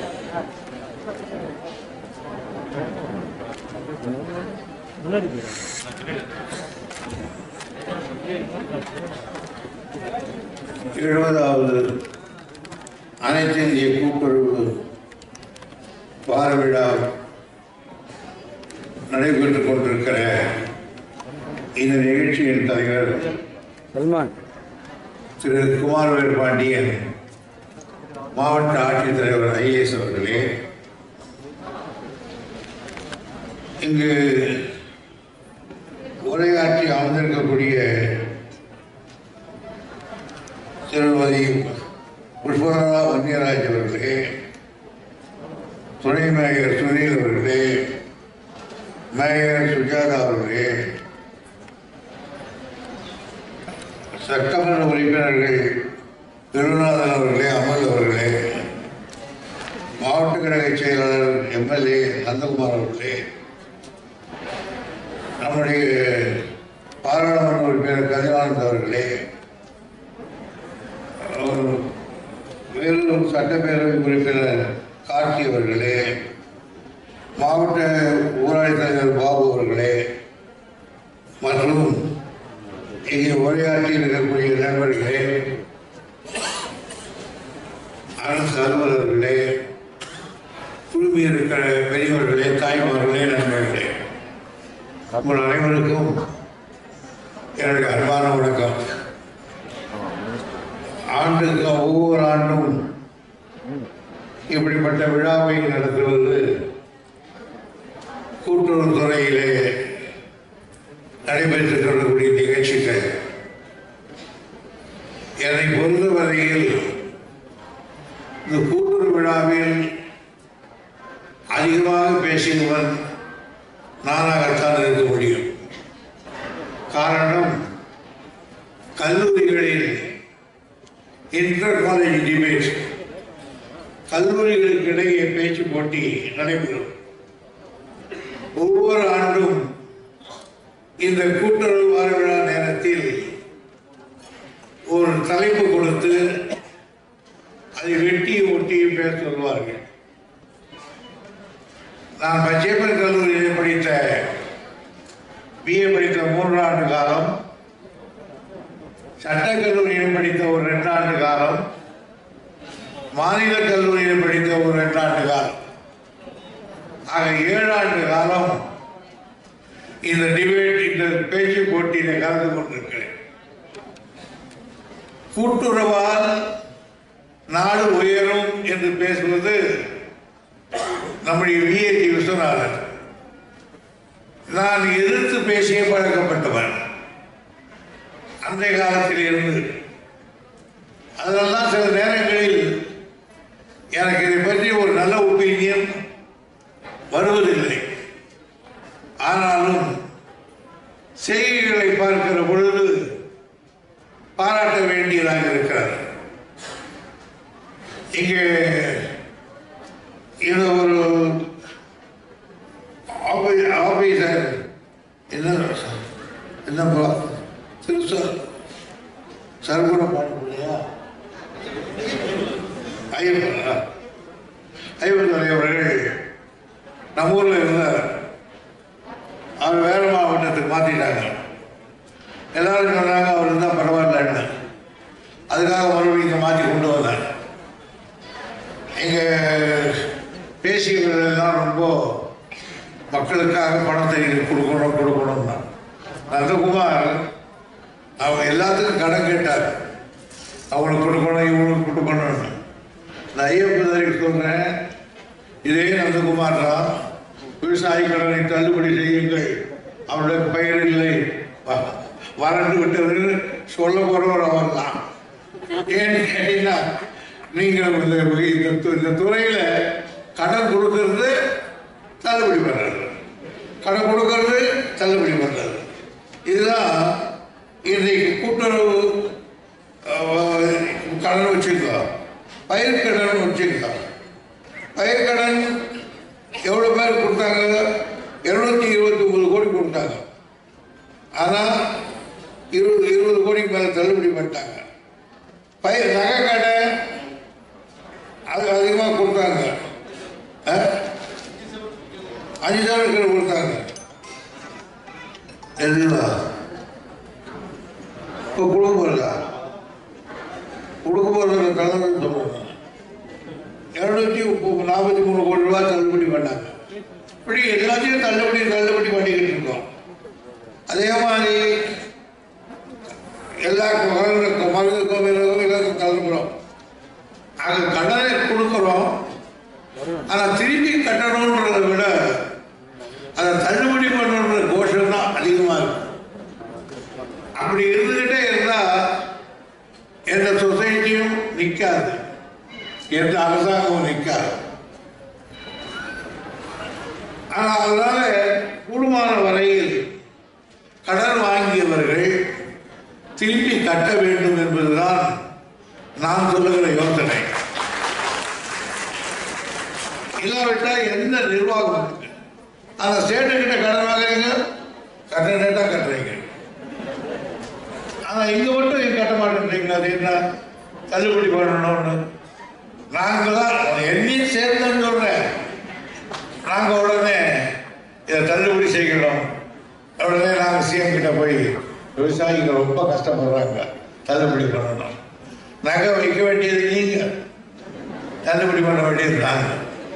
முன்னாடி போயிடும் எழுபதாவது அனைத்து இந்திய கூட்டுறவு வார விழா நடைபெற்றுக் கொண்டிருக்கிற இந்த நிகழ்ச்சியின் தலைவர் சல்மான் திரு குமாரவேல் பாண்டியன் மாவட்ட ஆட்சித்தலைவர் ஐஏஎஸ் அவர்களே இங்கு உரையாற்றி அமர்ந்திருக்கக்கூடிய திருமதி புஷ்பலதா வன்னியராஜ் அவர்களே துணை மேயர் சுனில் அவர்களே மேயர் சுஜாதா அவர்களே சட்டமன்ற உறுப்பினர்கள் திருநாதன் அவர்களே அமல் அவர்களே மாவட்ட கழக செயலாளர் எம்எல்ஏ நந்தகுமார் அவர்களே நம்முடைய பாராளுமன்ற உறுப்பினர் கதிரானந்த் அவர்களே அஹ், வேலூர் சட்டப்பேரவை உறுப்பினர் கார்த்தி அவர்களே மாவட்ட ஊராட்சி தலைவர் பாபு அவர்களே மற்றும் இங்கே உரையாற்றி இருக்கக்கூடிய நண்பர்களே அரசு அலுவலர்களே குழுமி இருக்கிற பெரியவர்களே தாய்மார்களே நண்பர்களே உங்கள் அனைவருக்கும் என்னுடைய அன்பான வணக்கம் ஆண்டுக்கு ஒவ்வொரு ஆண்டும் இப்படிப்பட்ட விழாவை நடத்துவது கூட்டுறவுத்துறையிலே நடைபெற்றுக் கொள்ளக்கூடிய நிகழ்ச்சிகள் என்னை பொறுத்தவரையில் இந்த கூட்டுறவு விழாவில் அதிகமாக பேசியவன் நானாகத்தான் இருக்க முடியும் காரணம் கல்லூரிகளில் இன்டர் காலேஜ் டிபேட் கல்லூரிகளுக்கு இடையே பேச்சு போட்டி நடைபெறும் ஒவ்வொரு ஆண்டும் இந்த கூட்டுறவு வார விழா நேரத்தில் ஒரு தலைப்பு கொடுத்து அதை வெட்டி ஒட்டி பேச சொல்வார்கள் நான் பச்சையப்பன் கல்லூரியில் படித்த பிஏ படித்த மூன்று ஆண்டு காலம் சட்டக் கல்லூரியில் படித்த ஒரு ரெண்டு ஆண்டு காலம் மாநில கல்லூரியில் படித்த ஒரு ரெண்டு ஆண்டு காலம் ஆக ஏழு ஆண்டு காலம் இந்த டிபேட் இந்த பேச்சு போட்டியில கலந்து கொண்டிருக்கிறேன் கூட்டுறவால் நாடு உயரும் என்று பேசுவது நம்முடைய விஏடி விஸ்வநாதன் நான் எதிர்த்து பேசிய பழக்கப்பட்டவன் அன்றைய காலத்தில் இருந்து அதெல்லாம் சில நேரங்களில் எனக்கு இதை பற்றி ஒரு நல்ல ஒப்பீனியன் வருவதில்லை ஆனாலும் செய்திகளை பார்க்கிற பொழுது பாராட்ட வேண்டியதாக இருக்கிறது இங்கே இது ஒரு ஆபி- ஆபீசர் என்ன என்னப்பா திருசார் சர்க்குண பாடப்பிள்ளையா ஐயப்பா ஐயப்பன் அவர்கள் நம்ம ஊர்ல இருந்தார் அவர் வேற மாவட்டத்துக்கு மாத்திட்டாங்க எல்லாரும் சொன்னாங்க அவர் இருந்தால் பரவாயில்லன்னு அதுக்காக மறுபடியும் இங்கே மாற்றி கொண்டு வந்தார் இங்க பேசியவர்கள் எல்லாம் ரொம்ப மக்களுக்காக பணத்தை கொடுக்கணும் கொடுக்கணும்னா நந்தகுமார் அவன் எல்லாத்துக்கும் கடன் கேட்டார் அவங்களுக்கு கொடுக்கணும் இவங்களுக்கு கொடுக்கணும்னு நான் ஐயப்பதற்கு சொல்றேன் இதே நந்தகுமார் தான் விவசாய கடனை தள்ளுபடி செய்யுங்கள் அவருடைய பெயர் இல்லை வ- வறண்டு விட்டது சொல்ல போறவர் அவர் தான் ஏன்னு கேட்டீங்கன்னா நீங்கள் இந்த இந்த து- இந்த துறையில கடன் கொடுக்கறது தள்ளுபடி பண்றது கடன் கொடுக்கறது தள்ளுபடி பண்றது இதுதான் இன்றைக்கு கூட்டுறவு அஹ், கடன் வச்சிருக்கோ பயிர்க்கடன் வச்சிருக்கோ பயிர்க்கடன் எவ்வளோ பேர் கொடுத்தாங்க இருநூத்தி இருபத்தி ஒன்பது கோடி கொடுத்தாங்க ஆனால் இருபது இருபது கோடிக்கு மேலே தள்ளுபடி பண்ணிட்டாங்க பயிர் நகை கடை அது அதிகமாக கொடுத்தாங்க அஞ்சு சவரக்கடை கொடுத்தாங்க எதுங்களா இப்போ கொடுக்க போறதா கொடுக்க போறது கலந்து சொல்லுவாங்க இரநூத்தி முப்பது நாற்பத்தி மூணு கோடி ரூபாய் தள்ளுபடி பண்ணாங்க இப்படி எல்லாத்தையும் தள்ளுபடி தள்ளுபடி பண்ணிக்கிட்டு இருக்கோம் அதே மாதிரி எல்லா மருந்து மருந்து கோவிலுக்கும் எல்லாத்தையும் தள்ளுபடுறோம் அது கடனை கொடுக்குறோம் ஆனால் திருப்பி கட்டணுன்றதை விட அதை தள்ளுபடி பண்ணணுன்ற கோஷம் தான் அதிகமாக இருக்கும் அப்படி இருந்துகிட்டே இருந்தால் எந்த சொசைட்டியும் நிற்காது எந்த அரசாங்கமும் நிற்காது ஆனால் அதனால கூடுமான வரையில் கடன் வாங்கியவர்கள் திருப்பி கட்ட வேண்டும் என்பதுதான் நான் சொல்லுகிற யோசனை இல்லாவிட்டால் எந்த நிர்வாகம் இருக்கு அந்த ஸ்டேட்டு கிட்ட கடன் வாங்குறீங்க கட்ட டேட்டா கட்டுறீங்க ஆனா இங்க மட்டும் ஏன் கட்ட மாட்டேன்றீங்க அது என்ன தள்ளுபடி பண்ணணும்னு நாங்களாம் என்னையும் சேர்ந்துன்னு சொல்றேன் நாங்க உடனே இதை தள்ளுபடி செய்யணும் உடனே நாங்க சிஎம் கிட்ட போய் விவசாயிங்க ரொம்ப கஷ்டப்படுறாங்க தள்ளுபடி பண்ணணும் நகை வைக்க வேண்டியது நீங்க தள்ளுபடி பண்ண வேண்டியது நாங்க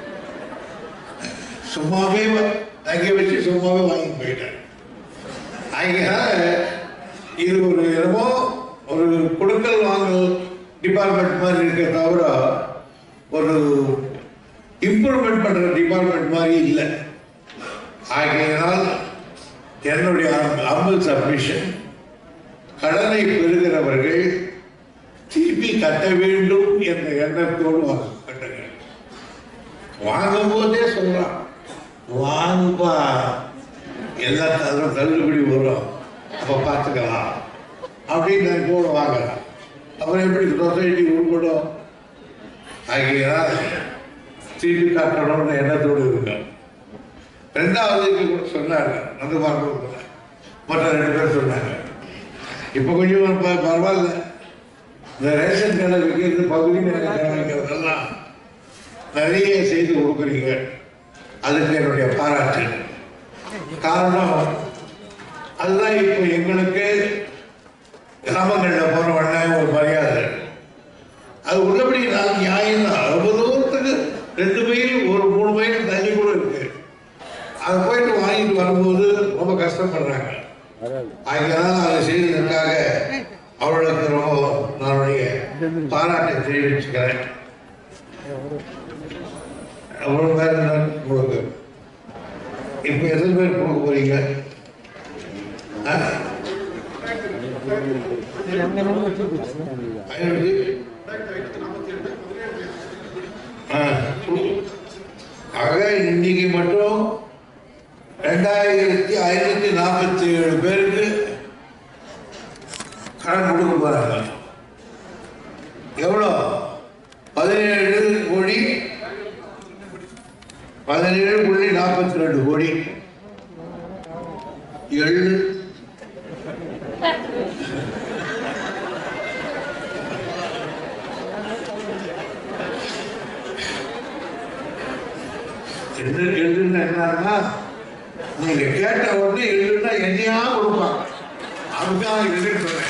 சும்மாவே வ- நகை வச்சு சும்மாவே வாங்கி போயிட்டேன் அதனால இது ஒரு என்னமோ ஒரு கொடுக்கல் வாங்கல் டிபார்ட்மெண்ட் மாதிரி இருக்க தவிர ஒரு இம்ப்ரூவ்மெண்ட் பண்ற டிபார்ட்மெண்ட் மாதிரி இல்லை ஆகையினால் என்னுடைய அம்பல் சப்மிஷன் கடனை பெறுகிறவர்கள் திருப்பி கட்ட வேண்டும் என்ற எண்ணத்தோடு வாங்க கட்டுங்க வாங்கும் போதே சொல்றான் வாங்குப்பா எல்லா தள்ளும் தள்ளுபடி வரும் அப்ப பார்த்துக்கலாம் அப்படின்னு நான் கூட வாங்கலாம் அப்புறம் எப்படி சொசைட்டி உருப்படும் ஆகையால் திருப்பி காட்டணும்னு எண்ணத்தோடு இருக்கேன் ரெண்டாவது இங்க கூட சொன்னாங்க அந்த பார்க்க மற்ற ரெண்டு பேர் சொன்னாங்க இப்போ கொஞ்சம் ப- பரவாயில்ல இந்த ரேஷன் கடை வைக்கிறது பகுதி நேர கடை வைக்கிறதெல்லாம் நிறைய செய்து கொடுக்குறீங்க அதுக்கு என்னுடைய பாராட்டு காரணம் அதுதான் இப்போ எங்களுக்கு கிராமங்களில் போன உடனே ஒரு மரியாதை அது உள்ளபடி நான் நியாயம் தான் ரொம்ப தூரத்துக்கு ரெண்டு மைல் ஒரு மூணு மைல் தள்ளி கூட இருக்கு அதை போயிட்டு வாங்கிட்டு வரும்போது ரொம்ப கஷ்டப்படுறாங்க அதனால அதை செய்ததற்காக அவர்களுக்கு ரொம்ப நானுடைய பாராட்டை தெரிவிச்சுக்கிறேன் அவ்வளோ பேர் நான் உங்களுக்கு இப்போ எத்தனை பேர் கொடுக்க போறீங்க ஆ? ஐநூறு? ஆ. ஆக இன்னைக்கு மட்டும் ரெண்டாயிரத்தி ஐநூத்தி நாற்பத்தி ஏழு பேருக்கு கடன் கொடுக்க போறாங்க எவ்வளோ பதினேழு கோடி பதினேழு புள்ளி நாற்பத்தி ரெண்டு கோடி எள்ளு எள்ளு எள்ளுன்னா என்னன்னா நீங்க கேட்ட உடனே எள்ளுன்னா என்னையா கொடுப்பாங்க அதுதான் எள்ளுன்னு சொல்றேன்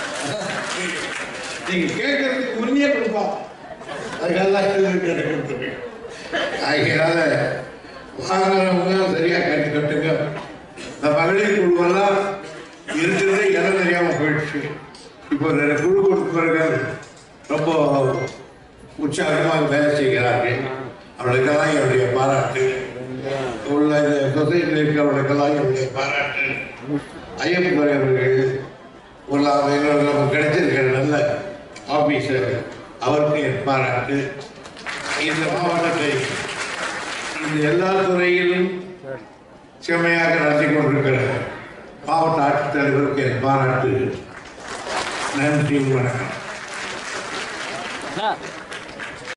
நீங்க கேட்கறதுக்கு முன்னே கொடுப்பாங்க அதுக்கெல்லாம் எள்ளுன்னு கேட்டு ஆகையால வாங்குறவங்க சரியா கட்டு கட்டுங்க இந்த மகளிர் குழுவெல்லாம் இருக்கிறதே இடம் தெரியாம போயிடுச்சு இப்போ ரெண்டு குழு கொடுப்பவர்கள் ரொம்ப உற்சாகமாக வேலை செய்கிறார்கள் அவர்களுக்கெல்லாம் என்னுடைய பாராட்டு உள்ள இந்த சொசைட்டியில் இருக்கிறவர்களுக்கெல்லாம் என்னுடைய பாராட்டு ஐயப்பன் அவர்கள் ஒரு எங்களுக்கு நமக்கு கிடைச்சிருக்கிற நல்ல ஆபீசர் அவருக்கு என் பாராட்டு இந்த மாவட்டத்தை இந்த எல்லா துறையிலும் செம்மையாக நடத்தி கொண்டிருக்கிற மாவட்ட ஆட்சித்தலைவருக்கு என் பாராட்டு நன்றி வணக்கம் சார்